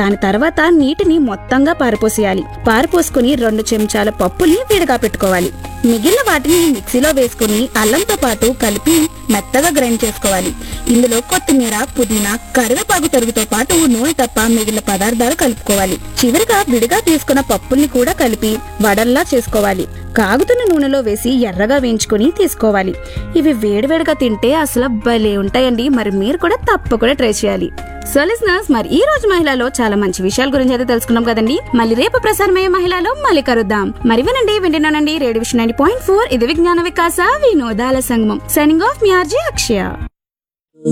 దాని తర్వాత నీటిని మొత్తంగా పారపోసేయాలి పారపోసుకుని రెండు చెంచాల పప్పుల్ని విడిగా పెట్టుకోవాలి మిగిలిన వాటిని మిక్సీలో వేసుకుని అల్లంతో పాటు కలిపి మెత్తగా గ్రైండ్ చేసుకోవాలి ఇందులో కొత్తిమీర పుదీనా కరివేపాకు తరుగుతో పాటు నూనె తప్ప మిగిలిన పదార్థాలు కలుపుకోవాలి చివరిగా విడిగా తీసుకున్న పప్పుల్ని కూడా కలిపి వడల్లా చేసుకోవాలి కాగుతున్న నూనెలో వేసి ఎర్రగా వేయించుకొని తీసుకోవాలి ఇవి వేడివేడిగా తింటే అసలు భలే ఉంటాయండి మరి మీరు కూడా తప్పకుండా ట్రై చేయాలి సో లిసనర్స్ మరి ఈ రోజు మహిళలో చాలా మంచి విషయాల గురించి అయితే తెలుసుకున్నాం కదండి మళ్ళీ రేపు ప్రసారమయ్యే మహిళలో మళ్ళీ కలుద్దాం మరి వినండి వింటున్నానండి radio vision nine point four ఇది విజ్ఞాన వికాస వినోదాల సంగమం సైనింగ్ ఆఫ్ మీ ఆర్జీ అక్షయ